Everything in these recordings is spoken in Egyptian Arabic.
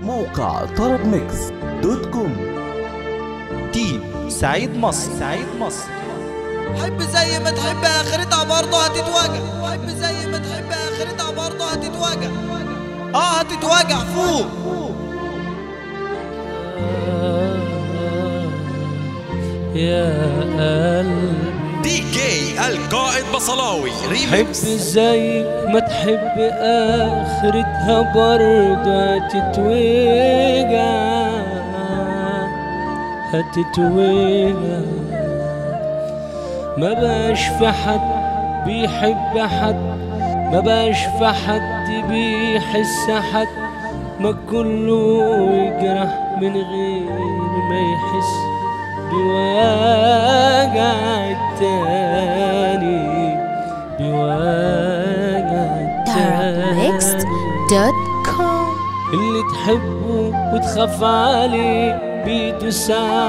موقع طرب ميكس دوت كوم تيم سعيد مصر سعيد مصر حب زي ما تحب اخرتها برضه هتتوجع حب زي ما تحب اخرتها برضه هتتوجع اه هتتوجع فوق يا قلبي دي جي القائد بصلاوي حب ريميكس زي ما تحب اخرتها برضه هتتوجع هتتوجع ما بقاش في حد بيحب حد ما بقاش في حد بيحس حد ما كله يجرح من غير ما يحس بوجع التاني بوجع التاني Mixed.com اللي تحبه وتخاف عليه بيدوس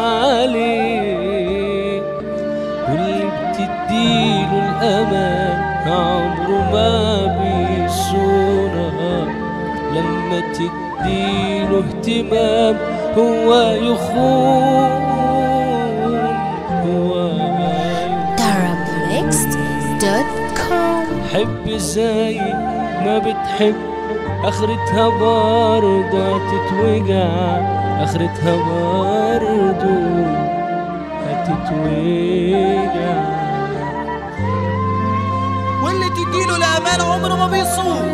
عليه واللي بتديله الأمان عمره ما بيصونها لما تديله اهتمام هو يخون هو Mixed.com حب زي ما بتحب اخرتها برضه هتتوجع اخرتها برضه هتتوجع واللي تديله الامان عمره ما بيصوم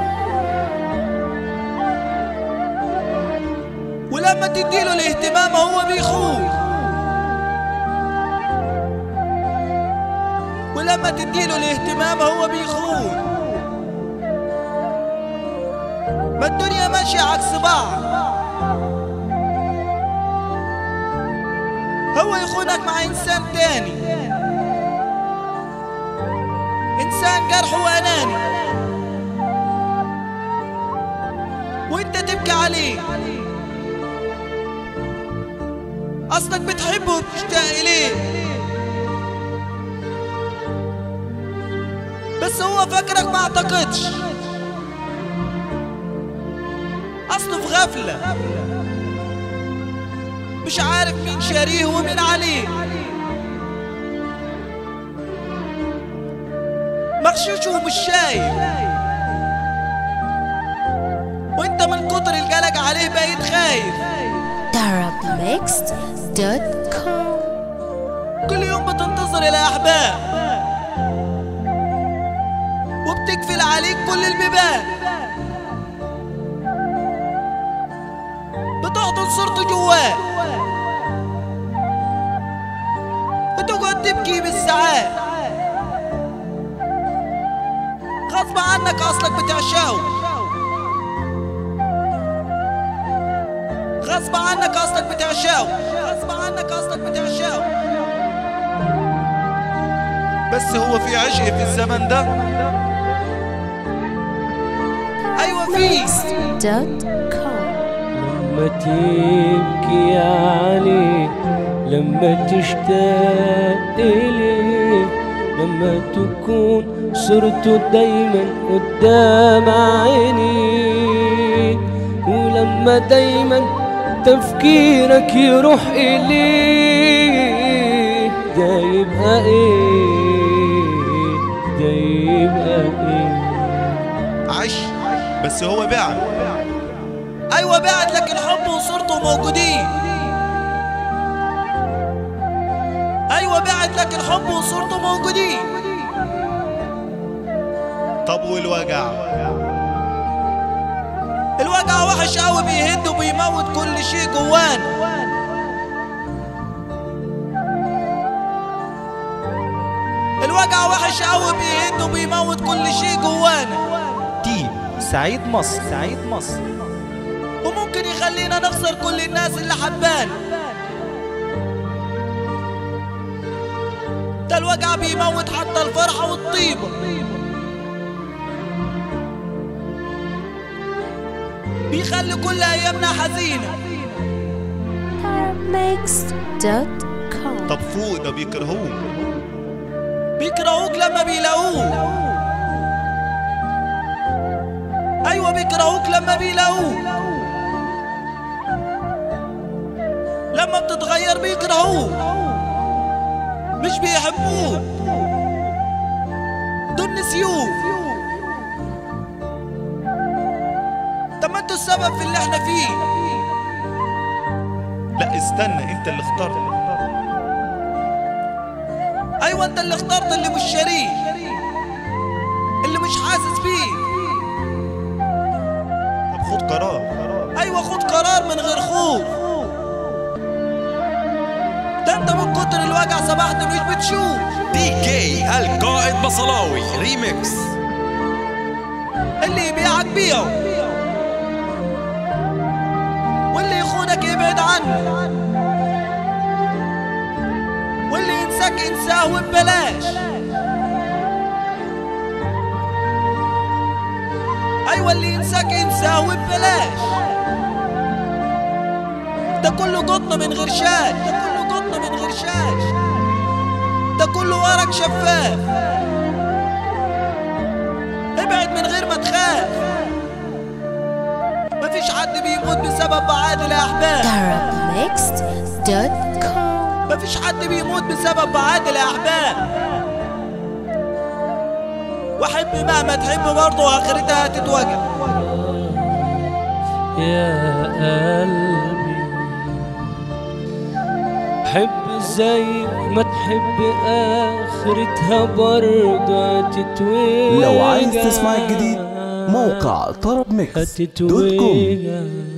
ولما تديله الاهتمام هو بيخون ولما تديله الاهتمام هو بيخون ما الدنيا ماشية عكس بعض هو يخونك مع انسان تاني انسان جرح واناني وانت تبكي عليه اصلك بتحبه وبتشتاق اليه بس هو فاكرك ما اعتقدش اصله في غفله مش عارف مين شاريه ومين عليه مغشوش ومش شايف وانت من كتر الجلج عليه بقيت خايف Mixed.com كل يوم بتنتظر الاحباب وبتقفل عليك كل البيبان بتحضن صورته جواك وتقعد تبكي بالساعات غصب عنك اصلك بتعشقه غصب عنك اصلك بتعشقه غصب عنك اصلك بتعشقه بس هو في عشق في الزمن ده ايوه في Mixed.com لما تبكي عليه لما تشتاق إليه لما تكون صورته دايما قدام عينيك ولما دايما تفكيرك يروح إليه ده يبقى إيه ده يبقى إيه عش بس هو بعد ايوه بعد لكن الحب وصورته موجودين ايوه بعد لكن الحب وصورته موجودين طب والوجع الوجع وحش قوي بيهد وبيموت كل شيء جوانا الوجع وحش قوي بيهد وبيموت كل شيء جوانا تيم سعيد مصر سعيد مصر وممكن يخلينا نخسر كل الناس اللي حبانا ده الوجع بيموت حتى الفرحة والطيبة بيخلي كل أيامنا حزينة Mixed.com طب فوق ده بيكرهوك بيكرهوك لما بيلاقوك ايوه بيكرهوك لما بيلاقوك ولما بتتغير بيكرهوك مش بيحبوك دول نسيوك طب ما انتوا السبب في اللي احنا فيه لا استنى انت اللي اخترت ايوه انت اللي اخترت اللي مش شريك اللي مش حاسس بيه طب خد قرار ايوه خد قرار من غير خوف ده انت من كتر الوجع صبحت مش بتشوف دي كي القائد بصلاوي ريميكس اللي يبيعك بيعه واللي يخونك يبعد عنه واللي ينساك انساه وببلاش ايوه اللي ينساك انساه وببلاش ده كله قطن من غير شاش ده كله قطن من غير شاش ده كله ورق شفاف ابعد من غير ما تخاف مفيش حد بيموت بسبب بعاد الاحباب Arabmixed.com مفيش حد بيموت بسبب بعاد الاحباب وحب مهما تحب برضه اخرتها هتتوجع يا قلبي حب زي ما تحب آخرتها برضه هتتوجع لو عايز تسمع الجديد موقع طرب ميكس دوت كوم هتتوجع